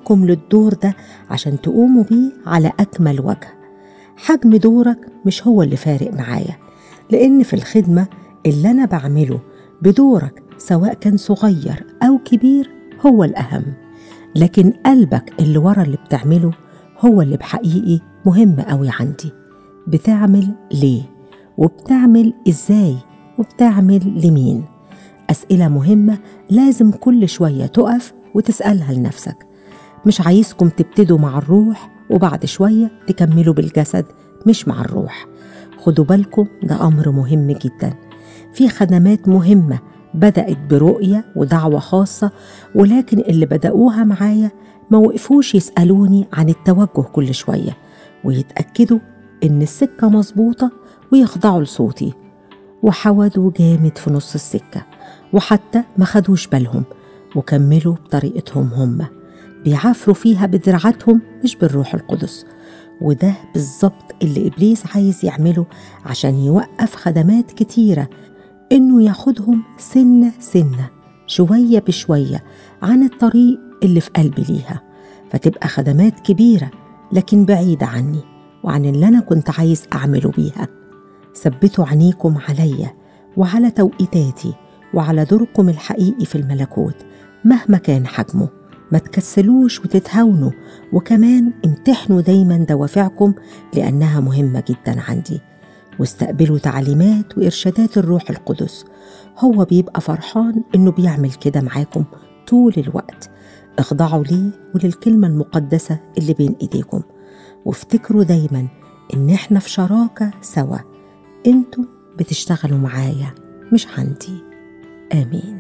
بيكم للدور ده عشان تقوموا بيه على أكمل وجه حجم دورك مش هو اللي فارق معايا لأن في الخدمة اللي أنا بعمله بدورك سواء كان صغير أو كبير هو الأهم لكن قلبك اللي ورا اللي بتعمله هو اللي بحقيقي مهم قوي عندي بتعمل ليه وبتعمل ازاي وبتعمل لمين أسئلة مهمة لازم كل شوية تقف وتسألها لنفسك مش عايزكم تبتدوا مع الروح وبعد شوية تكملوا بالجسد مش مع الروح خدوا بالكم ده أمر مهم جدا في خدمات مهمة بدأت برؤية ودعوة خاصة ولكن اللي بدأوها معايا ما وقفوش يسألوني عن التوجه كل شوية ويتأكدوا إن السكة مظبوطة ويخضعوا لصوتي وحودوا جامد في نص السكة وحتى ما خدوش بالهم وكملوا بطريقتهم هم بيعافروا فيها بدرعاتهم مش بالروح القدس وده بالظبط اللي إبليس عايز يعمله عشان يوقف خدمات كتيرة إنه ياخدهم سنة سنة شوية بشوية عن الطريق اللي في قلبي ليها فتبقى خدمات كبيرة لكن بعيدة عني وعن اللي أنا كنت عايز أعمله بيها ثبتوا عينيكم عليا وعلى توقيتاتي وعلى دوركم الحقيقي في الملكوت مهما كان حجمه ما تكسلوش وتتهاونوا وكمان امتحنوا دايما دوافعكم لأنها مهمة جدا عندي واستقبلوا تعليمات وإرشادات الروح القدس هو بيبقى فرحان إنه بيعمل كده معاكم طول الوقت اخضعوا ليه وللكلمة المقدسة اللي بين إيديكم وافتكروا دايما إن إحنا في شراكة سوا انتوا بتشتغلوا معايا مش عندي آمين